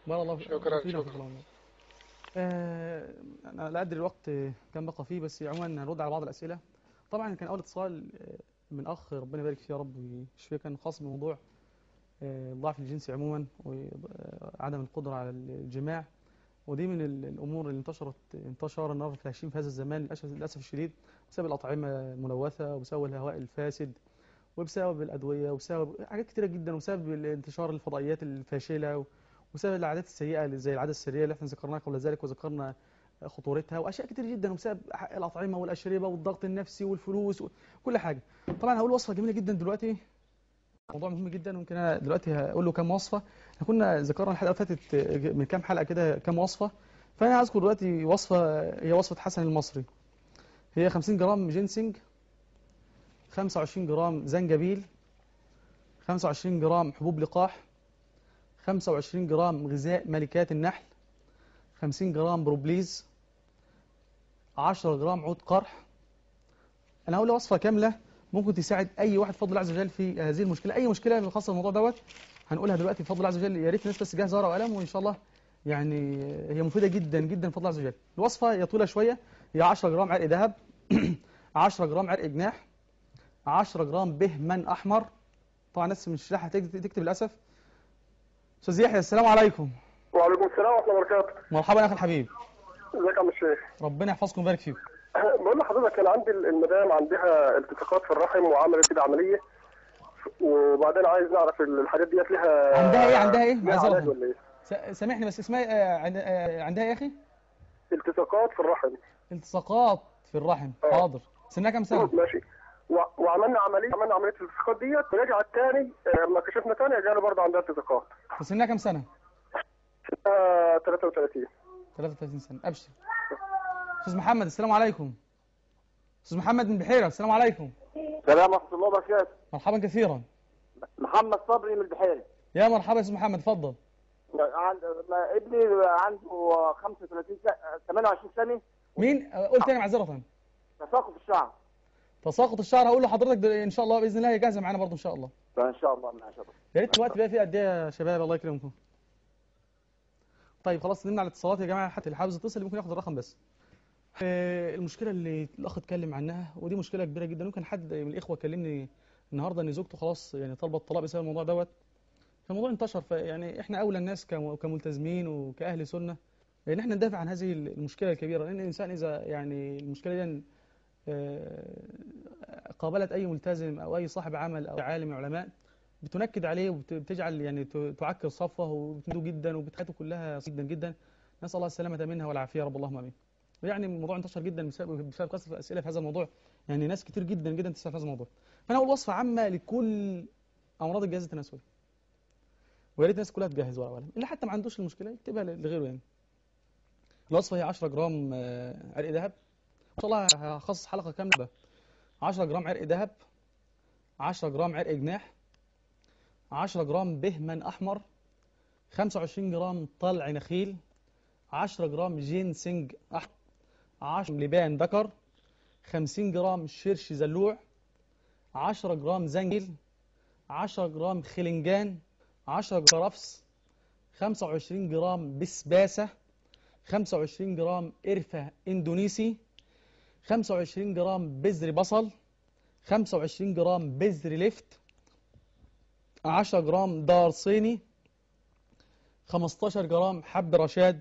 بارك الله شكراً، فينا وفيك شكراً. الله. آه، انا لا ادري الوقت كم بقى فيه بس عموما هنرد على بعض الاسئله طبعا كان اول اتصال آه، من اخ ربنا يبارك فيه يا رب ويشفيه كان خاص بموضوع آه، الضعف الجنسي عموما وعدم القدره على الجماع ودي من ال- الامور اللي انتشرت انتشار النهارده في الهشيم في هذا الزمان للاسف للاسف الشديد بسبب الاطعمه الملوثه وبسبب الهواء الفاسد وبسبب الادويه وبسبب حاجات كتيره جدا وبسبب انتشار الفضائيات الفاشله وبسبب العادات السيئه اللي زي العاده السريه اللي احنا ذكرناها قبل ذلك وذكرنا خطورتها واشياء كتير جدا وبسبب الاطعمه والاشربه والضغط النفسي والفلوس وكل حاجه طبعا هقول وصفه جميله جدا دلوقتي موضوع مهم جدا ممكن انا دلوقتي هقول له كام وصفه احنا كنا ذكرنا الحلقه اللي فاتت من كام حلقه كده كام وصفه فانا هذكر دلوقتي وصفه هي وصفه حسن المصري هي 50 جرام جينسينج 25 جرام زنجبيل 25 جرام حبوب لقاح 25 جرام غذاء ملكات النحل 50 جرام بروبليز 10 جرام عود قرح انا هقول وصفه كامله ممكن تساعد اي واحد بفضل الله عز وجل في هذه المشكله اي مشكله خاصه بالموضوع دوت هنقولها دلوقتي بفضل الله عز وجل يا ريت الناس بس تجهز ورقه وقلم وان شاء الله يعني هي مفيده جدا جدا بفضل الله عز وجل الوصفه هي طويله شويه هي 10 جرام عرق ذهب 10 جرام عرق جناح 10 جرام بهمن احمر طبعا الناس مش رايحه تكتب تكتب للاسف استاذ يحيى السلام عليكم وعليكم السلام ورحمه الله وبركاته مرحبا يا اخي الحبيب ازيك يا عم الشيخ ربنا يحفظكم ويبارك فيكم بقول لحضرتك انا عندي المدام عندها التصاقات في الرحم وعملت كده عمليه وبعدين عايز نعرف الحاجات ديت لها عندها ايه عندها ايه لها علاج معذره ولا ايه س- سامحني بس اسمها آه، عند- آه، عندها ايه يا اخي التصاقات في الرحم التصاقات في الرحم آه. حاضر سنها كام سنه ماشي و- وعملنا عمليه عملنا عمليه الالتصاقات ديت ورجعت تاني آه، لما كشفنا تاني جالي برضه عندها التصاقات سنها كام سنه آه، 33 33 سنه ابشر استاذ محمد السلام عليكم استاذ محمد من بحيره السلام عليكم السلام ورحمة الله وبركاته مرحبا كثيرا محمد صبري من البحيري يا مرحبا يا استاذ محمد اتفضل عند... ما ابني عنده 35 سنة 28 سنة مين آه، قول تاني معذره تساقط في الشعر تساقط الشعر هقول لحضرتك ده ان شاء الله باذن الله هي جاهزه معانا برضه ان شاء الله فإن شاء الله مع شاء يا ريت الوقت بقى فيه قد ايه يا شباب الله يكرمكم طيب خلاص نمنع الاتصالات يا جماعه حتى اللي حابب يتصل ممكن ياخد الرقم بس آه، المشكله اللي الاخ اتكلم عنها ودي مشكله كبيره جدا ممكن حد من الاخوه كلمني النهارده ان زوجته خلاص يعني طالبه الطلاق بسبب الموضوع دوت فالموضوع انتشر فيعني احنا اولى الناس كم- كملتزمين وكاهل سنه ان احنا ندافع عن هذه المشكله الكبيره لان الانسان اذا يعني المشكله دي آه، قابلت اي ملتزم او اي صاحب عمل او عالم من العلماء بتنكد عليه وبتجعل يعني ت- تعكر صفوه وبتنده جدا وبتحياته كلها جدا جدا نسال الله السلامه منها والعافيه يا رب اللهم امين يعني الموضوع انتشر جدا بسبب بسبب كثره الاسئله في هذا الموضوع يعني ناس كتير جدا جدا تسال في هذا الموضوع فانا اقول وصفه عامه لكل امراض الجهاز التناسلي ويا ريت الناس كلها تجهز ورقه وقلم اللي حتى ما عندوش المشكله يكتبها لغيره يعني الوصفه هي 10 جرام آه، عرق ذهب ان شاء الله هخصص حلقه كامله بقى 10 جرام عرق ذهب 10 جرام عرق جناح 10 جرام بهمن احمر 25 جرام طلع نخيل 10 جرام جينسينج احمر 10 لبان ذكر 50 جرام شرش زلوع 10 جرام زنجل 10 جرام خلنجان 10 جرام كرفس 25 جرام بسباسة 25 جرام قرفة اندونيسي 25 جرام بذر بصل 25 جرام بذر لفت 10 جرام دار صيني 15 جرام حب رشاد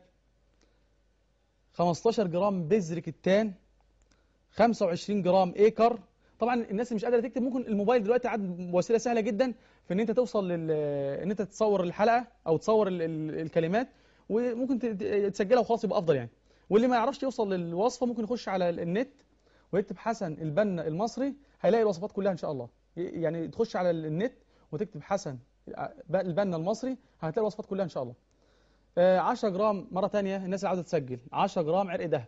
15 جرام بذر كتان 25 جرام ايكر طبعا الناس اللي مش قادره تكتب ممكن الموبايل دلوقتي عاد وسيله سهله جدا في ان انت توصل لل ان انت تصور الحلقه او تصور ال... ال... الكلمات وممكن ت- ت- تسجلها وخلاص يبقى افضل يعني واللي ما يعرفش يوصل للوصفه ممكن يخش على ال- النت ويكتب حسن البنا المصري هيلاقي الوصفات كلها ان شاء الله ي- يعني تخش على ال- النت وتكتب حسن البنا المصري هتلاقي الوصفات كلها ان شاء الله آه، 10 جرام مره ثانيه الناس اللي عاوزه تسجل 10 جرام عرق دهب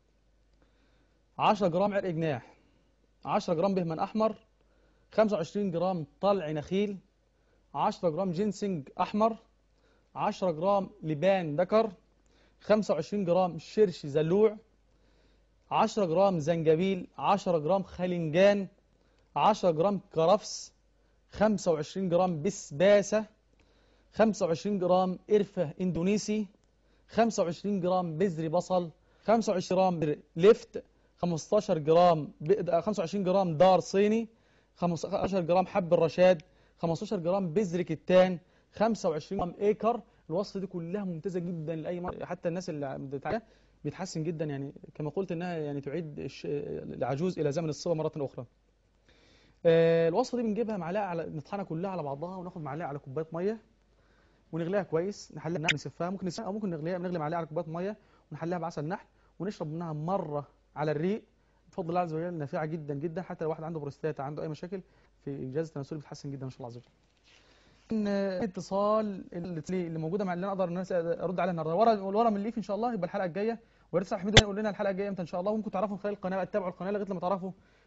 10 جرام عرق جناح 10 جرام بهمن احمر 25 جرام طلع نخيل 10 جرام جينسينج احمر 10 جرام لبان ذكر 25 جرام شرش زلوع 10 جرام زنجبيل 10 جرام خلنجان 10 جرام كرفس 25 جرام بسباسة 25 جرام قرفة إندونيسي 25 جرام بذر بصل 25 جرام لفت 15 جرام ب- 25 جرام دار صيني 15 جرام حب الرشاد 15 جرام بذر كتان 25 جرام ايكر الوصفه دي كلها ممتازه جدا لاي مرض حتى الناس اللي بتتعالج بيتحسن جدا يعني كما قلت انها يعني تعيد الش- العجوز الى زمن الصبا مره اخرى آه، الوصفه دي بنجيبها معلقه على نطحنها كلها على بعضها وناخد معلقه على كوبايه ميه ونغليها كويس نحلها نسفها ممكن نسفها او ممكن نغليها نغلي معلقه على كوبايه ميه ونحلها بعسل نحل ونشرب منها مره على الريق بفضل الله عز وجل نافعه جدا جدا حتى لو واحد عنده بروستاتا عنده اي مشاكل في الجهاز التناسلي بتحسن جدا ما شاء الله عز وجل ان اتصال اللي اللي موجوده مع اللي انا اقدر الناس ارد عليها النهارده ورا ورا من الليف ان شاء الله يبقى الحلقه الجايه ويا ريت صاحب حميد يقول لنا الحلقه الجايه امتى ان شاء الله وممكن تعرفوا من خلال القناه بقى تتابعوا القناه لغايه لما تعرفوا